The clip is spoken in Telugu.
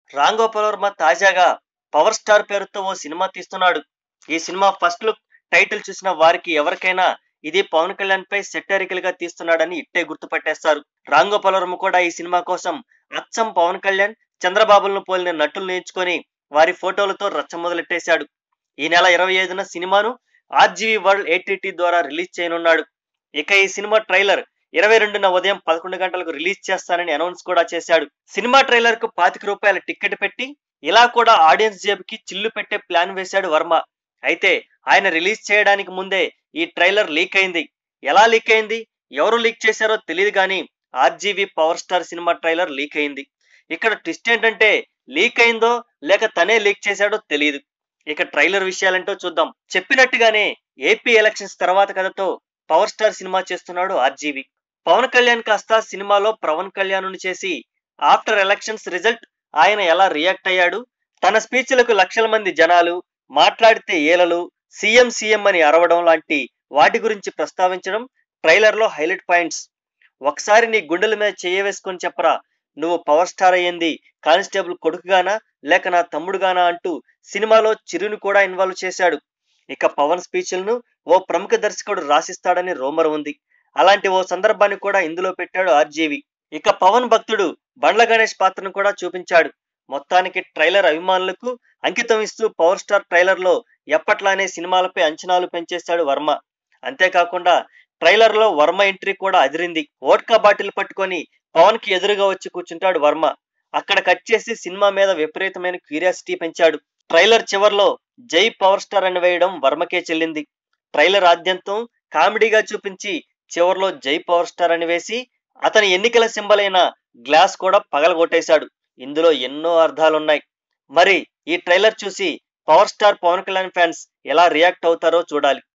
రామ్ గోపాల్ వర్మ తాజాగా పవర్ స్టార్ పేరుతో ఓ సినిమా తీస్తున్నాడు ఈ సినిమా ఫస్ట్ లుక్ టైటిల్ చూసిన వారికి ఎవరికైనా ఇది పవన్ కళ్యాణ్ పై సెటరికల్ గా తీస్తున్నాడని ఇట్టే గుర్తుపట్టేస్తారు రామ్ గోపాల్ వర్మ కూడా ఈ సినిమా కోసం అచ్చం పవన్ కళ్యాణ్ చంద్రబాబులను పోలిన నటులు నేర్చుకొని వారి ఫోటోలతో రచ్చ మొదలెట్టేశాడు ఈ నెల ఇరవై ఐదున సినిమాను ఆర్జీవీ వరల్డ్ ఏటీటీ ద్వారా రిలీజ్ చేయనున్నాడు ఇక ఈ సినిమా ట్రైలర్ ఇరవై రెండున ఉదయం పదకొండు గంటలకు రిలీజ్ చేస్తానని అనౌన్స్ కూడా చేశాడు సినిమా ట్రైలర్ కు పాతిక రూపాయల టికెట్ పెట్టి ఇలా కూడా ఆడియన్స్ జేబుకి చిల్లు పెట్టే ప్లాన్ వేశాడు వర్మ అయితే ఆయన రిలీజ్ చేయడానికి ముందే ఈ ట్రైలర్ లీక్ అయింది ఎలా లీక్ అయింది ఎవరు లీక్ చేశారో తెలియదు కానీ ఆర్జీవీ పవర్ స్టార్ సినిమా ట్రైలర్ లీక్ అయింది ఇక్కడ ట్విస్ట్ ఏంటంటే లీక్ అయిందో లేక తనే లీక్ చేశాడో తెలియదు ఇక ట్రైలర్ విషయాలంటో చూద్దాం చెప్పినట్టుగానే ఏపీ ఎలక్షన్స్ తర్వాత కథతో పవర్ స్టార్ సినిమా చేస్తున్నాడు ఆర్జీవి పవన్ కళ్యాణ్ కాస్త సినిమాలో పవన్ కళ్యాణ్ చేసి ఆఫ్టర్ ఎలక్షన్స్ రిజల్ట్ ఆయన ఎలా రియాక్ట్ అయ్యాడు తన స్పీచ్లకు లక్షల మంది జనాలు మాట్లాడితే ఏలలు సీఎం సీఎం అని అరవడం లాంటి వాటి గురించి ప్రస్తావించడం ట్రైలర్ లో హైలైట్ పాయింట్స్ ఒకసారి నీ గుండెల మీద చేయవేసుకొని చెప్పరా నువ్వు పవర్ స్టార్ అయ్యింది కానిస్టేబుల్ కొడుకుగానా లేక నా తమ్ముడుగానా అంటూ సినిమాలో చిరుని కూడా ఇన్వాల్వ్ చేశాడు ఇక పవన్ స్పీచ్లను ఓ ప్రముఖ దర్శకుడు రాసిస్తాడని రోమర్ ఉంది అలాంటి ఓ సందర్భాన్ని కూడా ఇందులో పెట్టాడు ఆర్జీవి ఇక పవన్ భక్తుడు బండ్ల గణేష్ పాత్రను కూడా చూపించాడు మొత్తానికి ట్రైలర్ అభిమానులకు అంకితం ఇస్తూ పవర్ స్టార్ ట్రైలర్ లో ఎప్పట్లానే సినిమాలపై అంచనాలు పెంచేశాడు వర్మ అంతేకాకుండా ట్రైలర్ లో వర్మ ఎంట్రీ కూడా అదిరింది ఓట్కా బాటిల్ పట్టుకొని పవన్ కి ఎదురుగా వచ్చి కూర్చుంటాడు వర్మ అక్కడ కట్ చేసి సినిమా మీద విపరీతమైన క్యూరియాసిటీ పెంచాడు ట్రైలర్ చివర్లో జై పవర్ స్టార్ అని వేయడం వర్మకే చెల్లింది ట్రైలర్ ఆద్యంతం కామెడీగా చూపించి చివర్లో జై పవర్ స్టార్ అని వేసి అతని ఎన్నికల సింబల్ అయిన గ్లాస్ కూడా పగలగొట్టేశాడు ఇందులో ఎన్నో అర్థాలున్నాయి మరి ఈ ట్రైలర్ చూసి power star Pawan Kalyan fans ఎలా రియాక్ట్ అవుతారో చూడాలి